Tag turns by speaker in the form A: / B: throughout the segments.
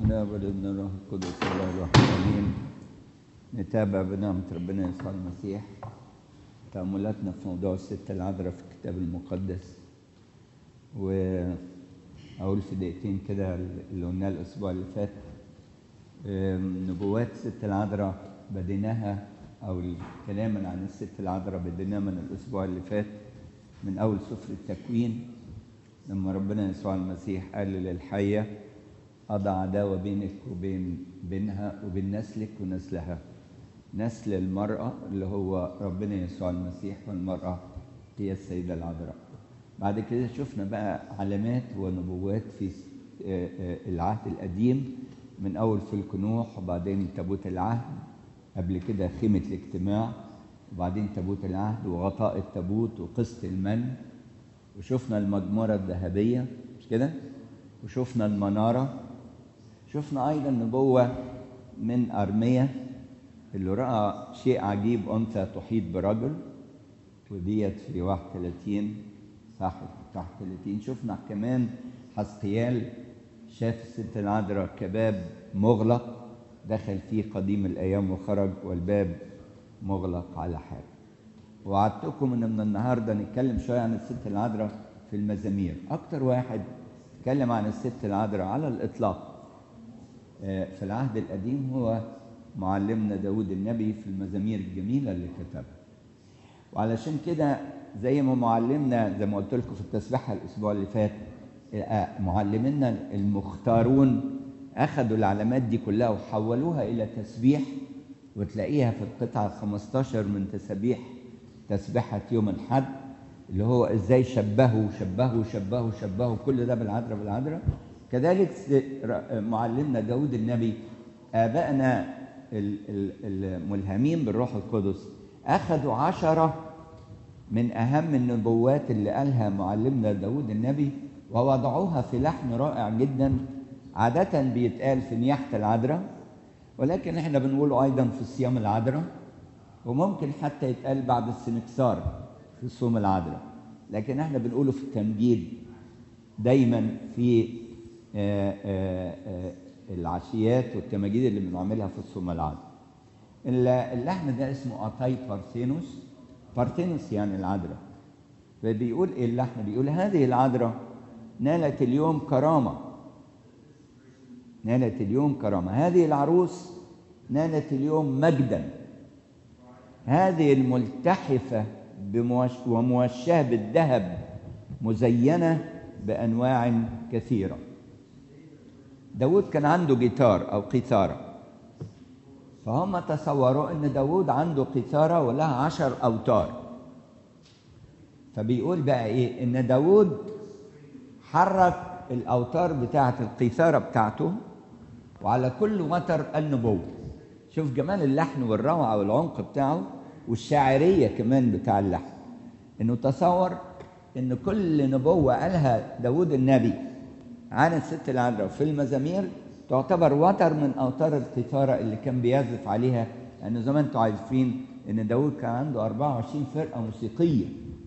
A: الاب والابن والروح القدس الله الواحد امين نتابع بنعمة ربنا يسوع المسيح تأملاتنا في موضوع الست العذراء في الكتاب المقدس وأقول في دقيقتين كده اللي قلناه الأسبوع اللي فات أم، نبوات الست العذراء بديناها أو الكلام عن الست العذراء بديناه من الأسبوع اللي فات من أول سفر التكوين لما ربنا يسوع المسيح قال للحية أضع عداوة بينك وبين بينها وبين نسلك ونسلها نسل المرأة اللي هو ربنا يسوع المسيح والمرأة هي السيدة العذراء بعد كده شفنا بقى علامات ونبوات في آه، آه، العهد القديم من أول فلك نوح وبعدين تابوت العهد قبل كده خيمة الاجتماع وبعدين تابوت العهد وغطاء التابوت وقسط المن وشفنا المجمرة الذهبية مش كده؟ وشفنا المنارة شفنا أيضا نبوة من أرمية اللي رأى شيء عجيب أنثى تحيط برجل وديت في 31 صح 31 شفنا كمان حسقيال شاف الست العذراء كباب مغلق دخل فيه قديم الأيام وخرج والباب مغلق على حاله وعدتكم ان من النهارده نتكلم شويه عن الست العذراء في المزامير اكتر واحد اتكلم عن الست العذراء على الاطلاق آه، في العهد القديم هو معلمنا داود النبي في المزامير الجميله اللي كتبها وعلشان كده زي ما معلمنا زي ما قلت لكم في التسبيحه الاسبوع اللي فات آه، معلمينا المختارون اخذوا العلامات دي كلها وحولوها الى تسبيح وتلاقيها في القطعه ال 15 من تسابيح تسبيحه يوم الحد اللي هو ازاي شبهوا شبهوا شبهوا شبهوا كل ده بالعذراء بالعذراء كذلك س- ر- معلمنا داود النبي ابائنا ال- ال- الملهمين بالروح القدس اخذوا عشره من أهم النبوات اللي قالها معلمنا داود النبي ووضعوها في لحن رائع جدا عادة بيتقال في نياحة العذراء ولكن احنا بنقوله أيضا في صيام العذراء وممكن حتى يتقال بعد السنكسار في صوم العذراء لكن احنا بنقوله في التمجيد دايما في آه، آه، آه، العشيات والتماجيد اللي بنعملها في الصوم العذراء ال- اللحن ده اسمه أتاي بارثينوس بارثينوس يعني العذراء فبيقول ايه اللحن بيقول هذه العذراء نالت اليوم كرامة نالت اليوم كرامة هذه العروس نالت اليوم مجدا هذه الملتحفة بموش وموشاة بالذهب مزينة بأنواع كثيرة داود كان عنده جيتار أو قيثارة فهم تصوروا ان داود عنده قيثارة ولها عشر أوتار فبيقول بقى ايه ان داود حرك الأوتار بتاعة القيثارة بتاعته وعلى كل وتر النبوة شوف جمال اللحن والروعة والعمق بتاعه والشاعرية كمان بتاع اللحن انه تصور ان كل نبوة قالها داود النبي عن الست العذراء في المزامير تعتبر وتر من اوتار القيثارة اللي كان بيعزف عليها لانه زي ما انتم عارفين ان داود كان عنده 24 فرقة موسيقية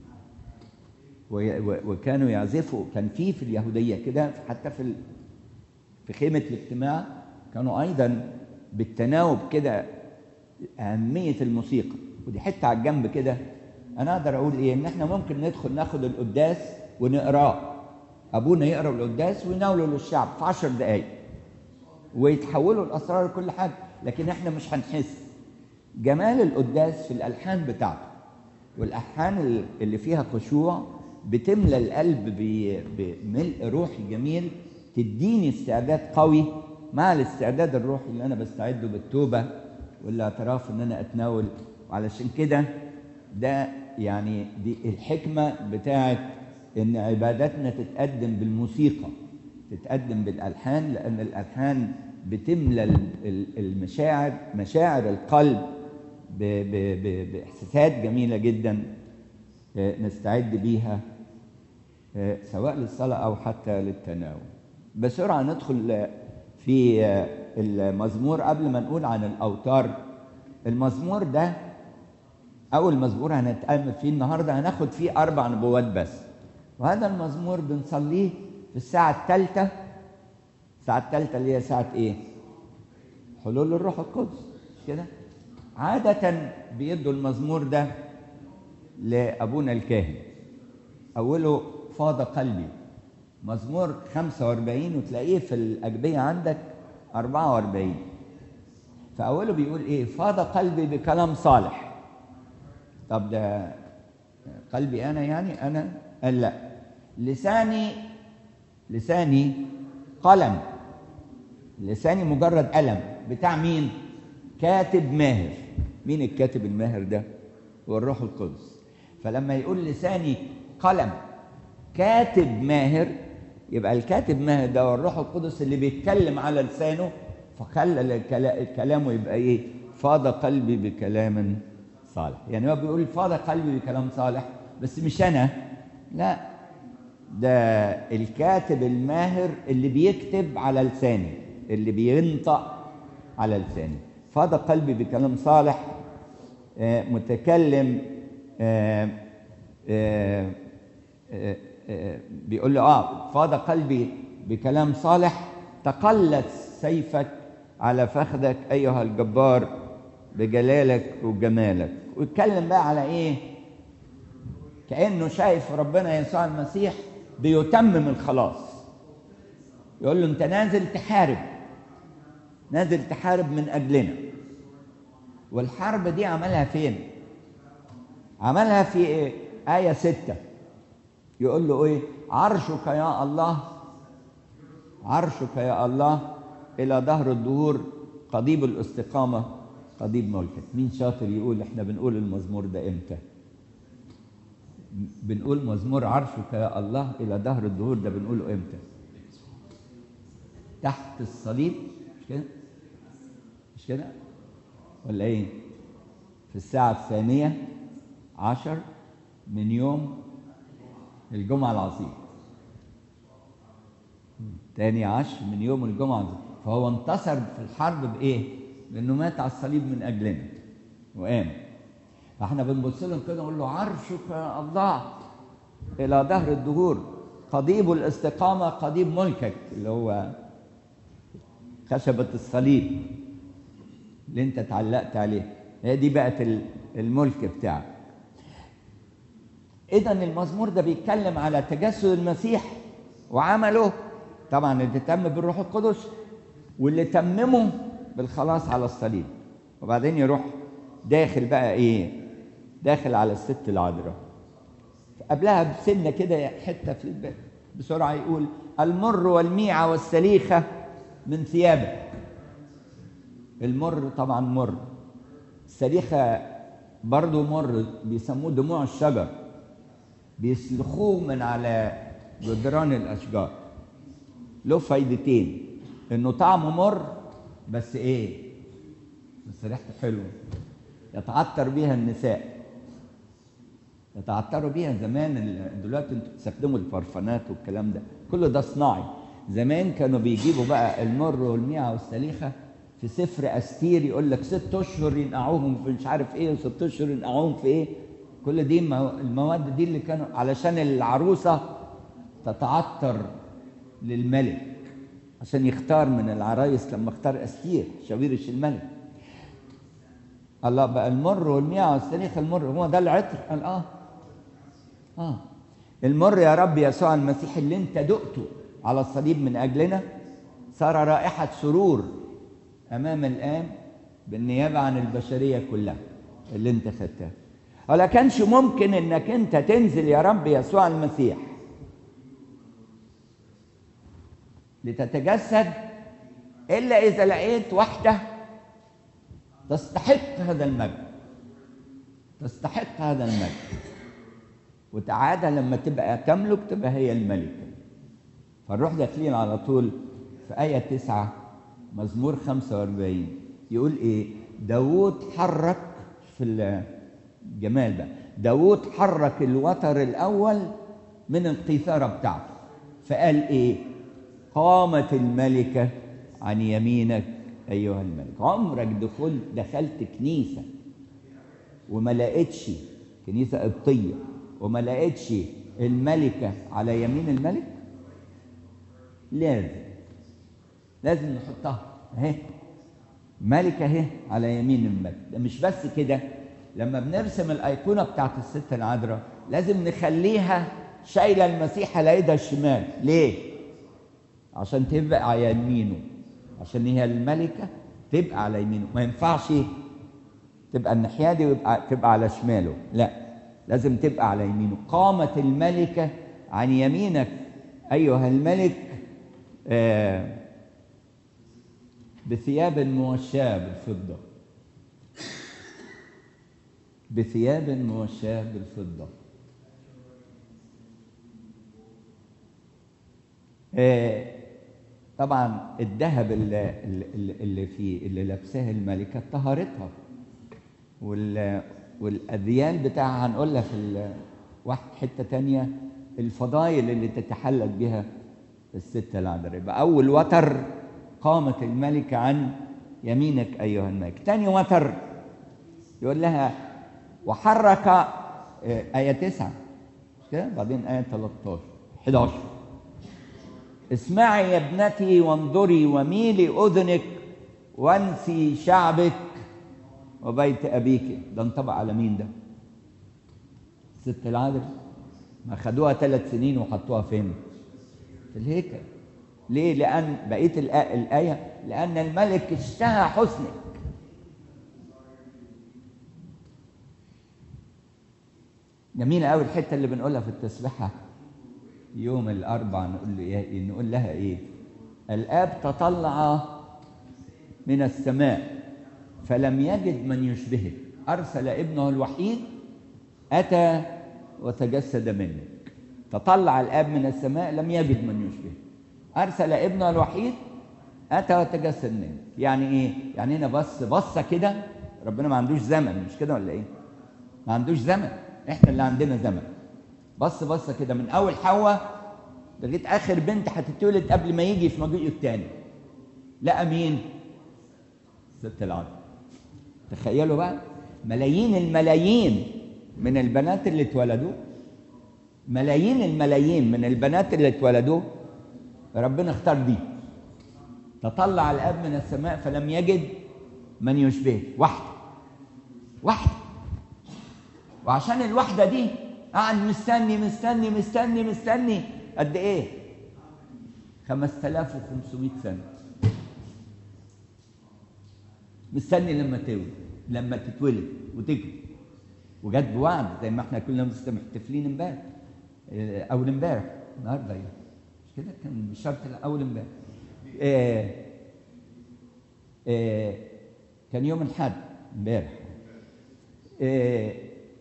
A: و- و- وكانوا يعزفوا كان في في اليهودية كده حتى في ال- في خيمة الاجتماع كانوا أيضا بالتناوب كده أهمية الموسيقى ودي حتة على الجنب كده أنا أقدر أقول إيه إن إحنا ممكن ندخل ناخد القداس ونقراه أبونا يقرأ القداس ويناوله للشعب في عشر دقايق ويتحولوا الأسرار لكل حاجة لكن إحنا مش هنحس جمال القداس في الألحان بتاعته والألحان اللي فيها خشوع بتملى القلب ب- بملء روحي جميل تديني استعداد قوي مع الاستعداد الروحي اللي انا بستعده بالتوبه والاعتراف ان انا اتناول وعلشان كده ده يعني دي الحكمه بتاعت ان عباداتنا تتقدم بالموسيقى تتقدم بالالحان لان الالحان بتملى ال- ال- المشاعر مشاعر القلب ب- ب- ب- باحساسات جميله جدا آه، نستعد بيها آه، سواء للصلاة أو حتى للتناول بسرعة ندخل آه، في آه، المزمور قبل ما نقول عن الأوتار المزمور ده أول مزمور هنتأمل فيه النهاردة هناخد فيه أربع نبوات بس وهذا المزمور بنصليه في الساعة الثالثة الساعة الثالثة اللي هي ساعة إيه؟ حلول الروح القدس مش كده؟ عادة بيدوا المزمور ده لأبونا الكاهن أوله فاض قلبي مزمور 45 وتلاقيه في الأجبية عندك 44 فأوله بيقول إيه فاض قلبي بكلام صالح طب ده قلبي أنا يعني أنا قال لا لساني لساني قلم لساني مجرد قلم بتاع مين كاتب ماهر مين الكاتب الماهر ده هو الروح القدس فلما يقول لساني قلم كاتب ماهر يبقى الكاتب ماهر ده هو الروح القدس اللي بيتكلم على لسانه فخلى كلامه يبقى ايه فاض قلبي بكلام صالح يعني هو بيقول فاض قلبي بكلام صالح بس مش انا لا ده الكاتب الماهر اللي بيكتب على لساني اللي بينطق على لساني فاض قلبي بكلام صالح آه متكلم آه آه بيقول له اه فاض قلبي بكلام صالح تقلت سيفك على فخذك ايها الجبار بجلالك وجمالك ويتكلم بقى على ايه كانه شايف ربنا يسوع المسيح بيتمم الخلاص يقول له انت نازل تحارب نازل تحارب من اجلنا والحرب دي عملها فين عملها في إيه؟ آية ستة يقول له ايه عرشك يا الله عرشك يا الله الى ظهر الدهور قضيب الاستقامه قضيب ملكك مين شاطر يقول احنا بنقول المزمور ده امتى بنقول مزمور عرشك يا الله الى ظهر الدهور ده بنقوله امتى تحت الصليب مش كده مش كده ولا ايه في الساعه الثانيه عشر من يوم الجمعة العظيمة تاني عشر من يوم الجمعة العظيمة فهو انتصر في الحرب بإيه؟ بأنه مات على الصليب من أجلنا وقام فاحنا بنبص له كده نقول له عرشك يا الله إلى ظهر الدهور قضيب الاستقامة قضيب ملكك اللي هو خشبة الصليب اللي انت اتعلقت عليه هي دي بقت الملك بتاعك اذا المزمور ده بيتكلم على تجسد المسيح وعمله طبعا اللي تم بالروح القدس واللي تممه بالخلاص على الصليب وبعدين يروح داخل بقى ايه داخل على الست العذراء قبلها بسنه كده حته في البيت بسرعه يقول المر والميعه والسليخه من ثيابك المر طبعا مر السليخه برضه مر بيسموه دموع الشجر بيسلخوه من على جدران الاشجار له فايدتين انه طعمه مر بس ايه بس ريحته حلوه يتعطر بيها النساء يتعطروا بيها زمان دلوقتي انتوا بتستخدموا البرفانات والكلام ده كل ده صناعي زمان كانوا بيجيبوا بقى المر والميعه والسليخه في سفر استير يقول لك ست اشهر ينقعوهم في مش عارف ايه وست اشهر ينقعوهم في ايه كل دي المواد دي اللي كانوا علشان العروسة تتعطر للملك عشان يختار من العرايس لما اختار أستير شويرش الملك الله بقى المر والمياه والسليخ المر هو ده العطر قال اه اه المر يا رب يسوع المسيح اللي انت دقته على الصليب من اجلنا صار رائحة سرور امام الآب بالنيابة عن البشرية كلها اللي انت خدتها ولا كانش ممكن انك انت تنزل يا رب يسوع المسيح لتتجسد الا اذا لقيت واحده تستحق هذا المجد تستحق هذا المجد وتعادى لما تبقى تملك تبقى هي الملكه فنروح داخلين على طول في آية تسعة مزمور 45 يقول إيه؟ داوود حرك في الجمال بقى داوود حرك الوتر الأول من القيثارة بتاعته فقال إيه؟ قامت الملكة عن يمينك أيها الملك عمرك دخل دخلت كنيسة وما لقيتش كنيسة قبطية وما لقيتش الملكة على يمين الملك لازم لازم نحطها اهي ملكة اهي على يمين الملك ده مش بس كده لما بنرسم الأيقونة بتاعت الست العذراء لازم نخليها شايلة المسيح على ايدها الشمال ليه؟ عشان تبقى على يمينه عشان هي الملكة تبقى على يمينه ما ينفعش تبقى الناحية دي ويبقى تبقى على شماله لا لازم تبقى على يمينه قامت الملكة عن يمينك أيها الملك آه بثياب موشاة بالفضة بثياب موشاة بالفضة آه طبعا الذهب اللي, اللي, اللي في اللي لابساه الملكة طهرتها وال والأذيال بتاعها هنقولها في واحد حتة تانية الفضايل اللي تتحلت بها الست العذراء يبقى أول وتر قامت الملكة عن يمينك أيها الملك تاني وتر يقول لها وحرك آية تسعة كده بعدين آية 13 11 اسمعي يا ابنتي وانظري وميلي أذنك وانسي شعبك وبيت أبيك ده انطبق على مين ده؟ الست العذراء ما خدوها ثلاث سنين وحطوها فين؟ في الهيكل ليه؟ لأن بقية الآية لأن الملك اشتهى حسنك جميلة قوي الحتة اللي بنقولها في التسبيحة يوم الأربع نقول له إيه؟ نقول لها إيه؟ الآب تطلع من السماء فلم يجد من يشبهك أرسل ابنه الوحيد أتى وتجسد منك تطلع الآب من السماء لم يجد من يشبهك أرسل ابنه الوحيد أتى وتجسد منك يعني إيه؟ يعني هنا بص بصة كده ربنا ما عندوش زمن مش كده ولا إيه؟ ما عندوش زمن إحنا اللي عندنا زمن بص بصة كده من أول حواء لغاية آخر بنت هتتولد قبل ما يجي في مجيئه التاني لقى مين؟ ست العذراء تخيلوا بقى ملايين الملايين من البنات اللي اتولدوا ملايين الملايين من البنات اللي اتولدوا ربنا اختار دي تطلع الاب من السماء فلم يجد من يشبهه واحده واحده وعشان الواحده دي قعد مستني مستني مستني مستني قد ايه 5500 سنه مستني لما تولد لما تتولد وتكبر وجت بوعد زي ما احنا كنا محتفلين امبارح اول امبارح النهارده يعني مش كده كان الشرط الاول امبارح آه آه كان يوم الاحد امبارح آه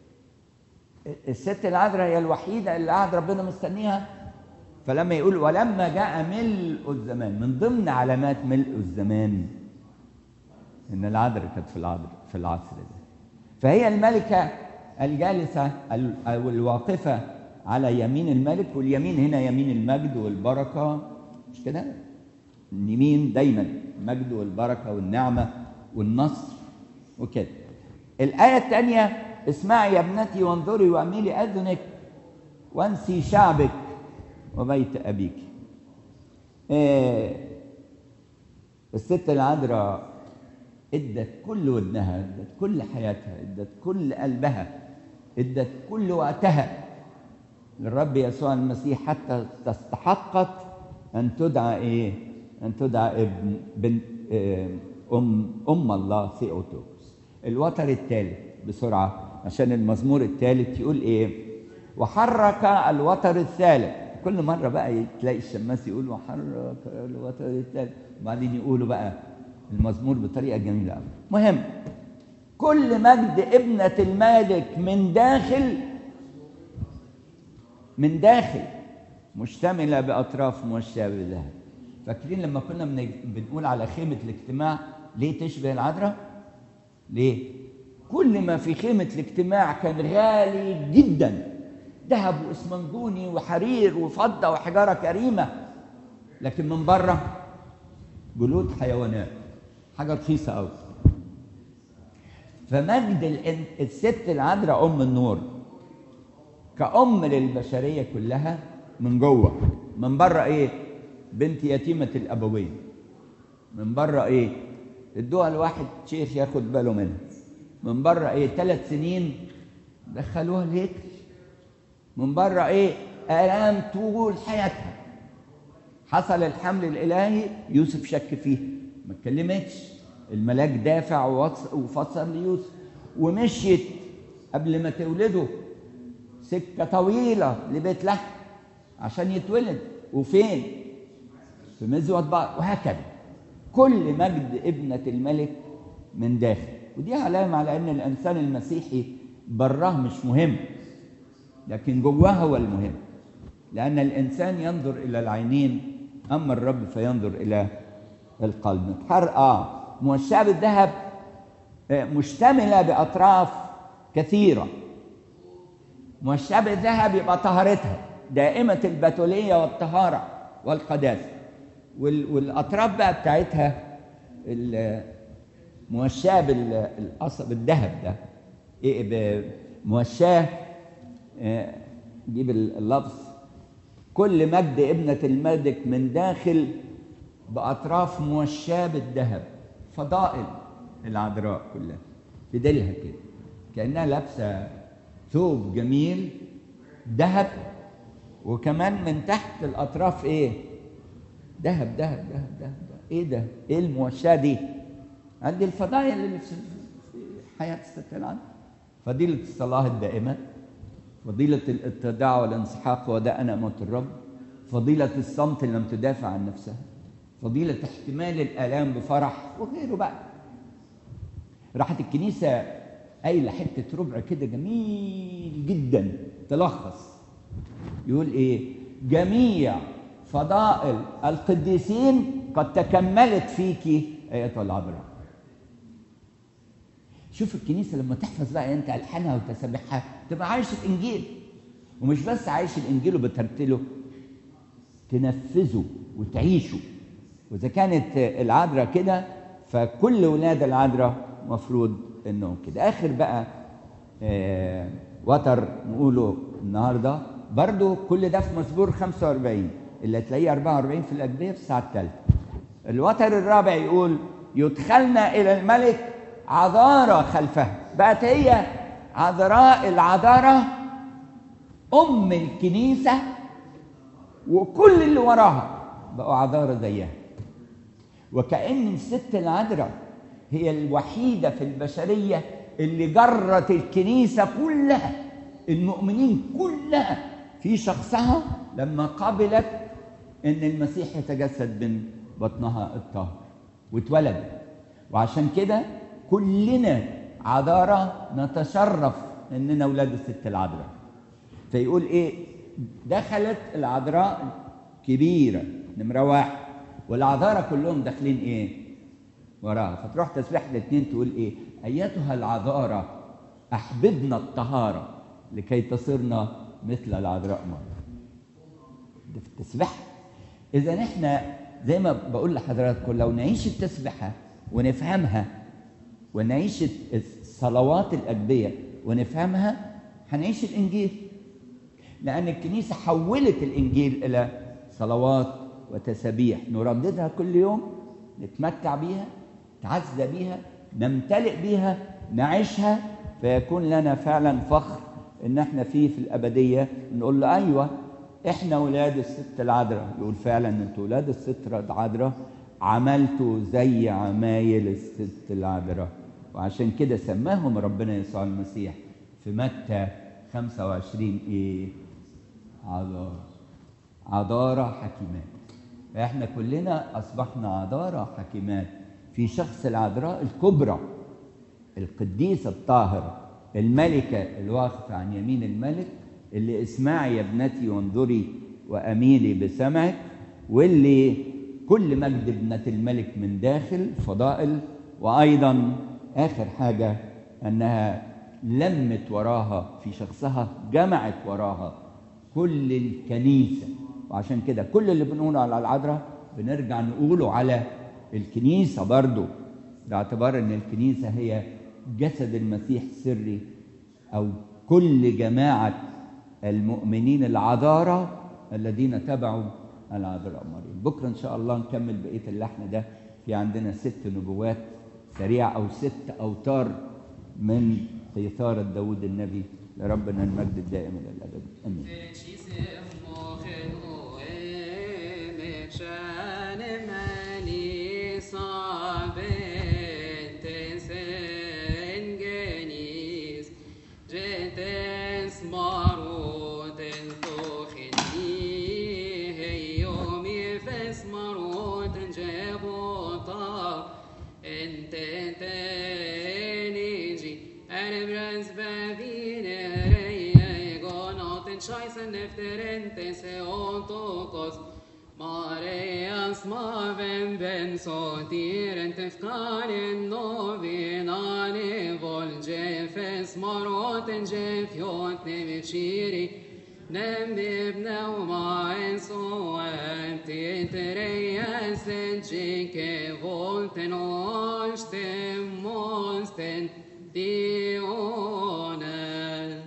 A: الست العذراء هي الوحيده اللي قعد ربنا مستنيها فلما يقول ولما جاء ملء الزمان من ضمن علامات ملء الزمان ان العذراء كانت في العذراء في العصر ده فهي الملكه الجالسه او الواقفه على يمين الملك واليمين هنا يمين المجد والبركه مش كده اليمين دايما المجد والبركه والنعمه والنصر وكده الايه الثانيه اسمعي يا ابنتي وانظري واميلي اذنك وانسي شعبك وبيت ابيك إيه الست العذراء ادت كل ودنها ادت كل حياتها ادت كل قلبها ادت كل وقتها للرب يسوع المسيح حتى استحقت ان تدعى ايه ان تدعى ابن بنت ام ام الله ثيوتوكس الوتر الثالث بسرعه عشان المزمور الثالث يقول ايه وحرك الوتر الثالث كل مره بقى تلاقي الشماس يقول وحرك الوتر الثالث وبعدين يقولوا بقى المزمور بطريقه جميله قوي مهم كل مجد ابنه المالك من داخل من داخل مشتمله باطراف موشاه بالذهب فاكرين لما كنا بنقول على خيمه الاجتماع ليه تشبه العذراء ليه كل ما في خيمه الاجتماع كان غالي جدا ذهب واسمنجوني وحرير وفضه وحجاره كريمه لكن من بره جلود حيوانات حاجه رخيصه قوي فمجد الست العذراء ام النور كأم للبشرية كلها من جوه من بره ايه بنت يتيمة الأبوين من بره ايه ادوها لواحد شيخ ياخد باله منها من بره ايه ثلاث سنين دخلوها الهيكل من بره ايه الام طول حياتها حصل الحمل الالهي يوسف شك فيه ما اتكلمتش الملاك دافع وفسر ليوسف ومشيت قبل ما تولده سكه طويله لبيت لحم عشان يتولد وفين في مزود بقر وهكذا كل مجد ابنة الملك من داخل ودي علامة على أن الإنسان المسيحي براه مش مهم لكن جواه هو المهم لأن الإنسان ينظر إلى العينين أما الرب فينظر إلى القلب حرقة موشاة بالذهب مشتملة بأطراف كثيرة موشاة بالذهب يبقى طهارتها دائمة البتولية والطهارة والقداسة والاطراف بقى بتاعتها موشاه بالقصب بالذهب ده ايه موشاه جيب اللفظ كل مجد ابنة الملك من داخل بأطراف موشاه بالذهب فضائل العذراء كلها في ديلها كده كأنها لابسة ثوب جميل ذهب وكمان من تحت الأطراف إيه؟ ذهب ذهب ذهب ذهب ايه ده؟ ايه الموشاه دي؟ عندي الفضائل اللي في حياه الست العذراء فضيلة الصلاة الدائمة فضيلة الاتضاع والانسحاق وده أنا أمة الرب فضيلة الصمت اللي لم تدافع عن نفسها فضيلة احتمال الآلام بفرح وغيره بقى راحت الكنيسة قايلة حتة ربع كده جميل جدا تلخص يقول إيه جميع فضائل القديسين قد تكملت فيك ايتها العذراء شوف الكنيسه لما تحفظ بقى انت الحانها وتسابيحها تبقى عايش الانجيل ومش بس عايش الانجيل وبترتله تنفذه وتعيشه واذا كانت العذراء كده فكل ولاد العذراء مفروض انهم كده اخر بقى آه وتر نقوله النهارده برضو كل ده في مزمور 45 اللي تلاقيه 44 في الأجبية في الساعة الثالثة الوتر الرابع يقول يدخلنا إلى الملك عذارى خلفها بقت هي عذراء العذارى أم الكنيسة وكل اللي وراها بقوا عذارى زيها وكأن الست العذراء هي الوحيدة في البشرية اللي جرت الكنيسة كلها المؤمنين كلها في شخصها لما قبلت ان المسيح يتجسد من بطنها الطاهر واتولد وعشان كده كلنا عذارى نتشرف اننا اولاد الست العذراء فيقول ايه دخلت العذراء كبيره نمره واحد والعذارى كلهم داخلين ايه وراها فتروح تسبيح الاثنين تقول ايه ايتها العذارى احببنا الطهاره لكي تصرنا مثل العذراء مرة ده في التسبيحة إذا إحنا زي ما بقول لحضراتكم لو نعيش التسبيحة ونفهمها ونعيش صلوات الأجبية ونفهمها هنعيش الإنجيل لأن الكنيسة حولت الإنجيل إلى صلوات وتسابيح نرددها كل يوم نتمتع بيها نتعزى بيها نمتلئ بيها نعيشها فيكون لنا فعلا فخر ان احنا فيه في الابديه نقول له ايوه احنا ولاد الست العذراء يقول فعلا انتوا ولاد الست العذراء عملتوا زي عمايل الست العذراء وعشان كده سماهم ربنا يسوع المسيح في متى 25 ايه عذارى عذارى حكيمات احنا كلنا اصبحنا عذارى حكيمات في شخص العذراء الكبرى القديسه الطاهره الملكة الواقفة عن يمين الملك اللي اسمعي يا ابنتي وانظري وأميلي بسمعك واللي كل مجد ابنة الملك من داخل فضائل وأيضا آخر حاجة أنها لمت وراها في شخصها جمعت وراها كل الكنيسة وعشان كده كل اللي بنقوله على العذراء بنرجع نقوله على الكنيسة برضو باعتبار أن الكنيسة هي جسد المسيح السري او كل جماعه المؤمنين العذارى الذين تبعوا العذراء مريم بكره ان شاء الله نكمل بقيه اللحن ده في في عندنا ست نبوات سريعة أو ست أوتار من قيثارة داود النبي لربنا المجد الدائم إلى الأبد آمين
B: Scheißen efterentes eotokos Mareas maven ben sotiren tefkaren novinane vol jefes maroten jefjot nevishiri Nem bibneu ma enso titreias jike volten osten monsten diones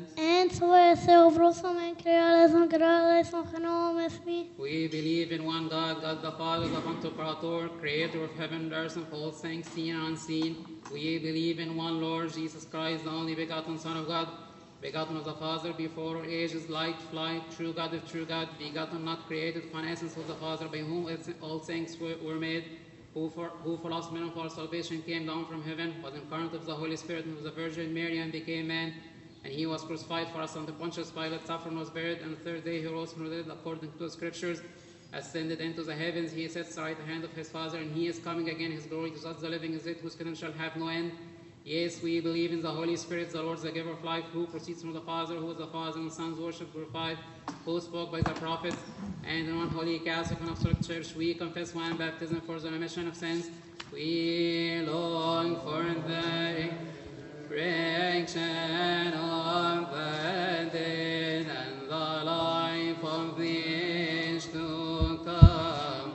B: We believe in one God, God the Father, the Pantocrator, creator of heaven and earth and all things seen and unseen. We believe in one Lord Jesus Christ, the only begotten Son of God, begotten of the Father before all ages, light, flight, true God of true God, begotten, not created, one essence of the Father, by whom all things were, were made, who for, who for us men of our salvation came down from heaven, was incarnate of the Holy Spirit and of the Virgin Mary and became man. And he was crucified for us under Pontius Pilate, suffered and was buried, and the third day he rose from the dead according to the scriptures, ascended into the heavens, he sits at the right hand of his Father, and he is coming again in his glory to judge the living and dead, whose kingdom shall have no end. Yes, we believe in the Holy Spirit, the Lord, the giver of life, who proceeds from the Father, who is the Father and the Son's worship glorified, who spoke by the prophets, and in one holy Catholic and Apostolic Church, we confess one baptism for the remission of sins. We long for the resurrection of the dead and the life of the age to come.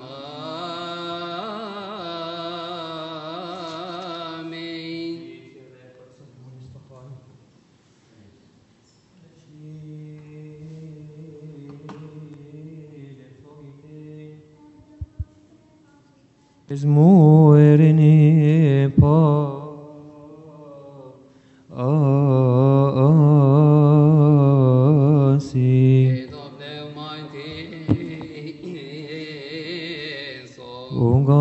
B: Amen.
C: Is more in a pa.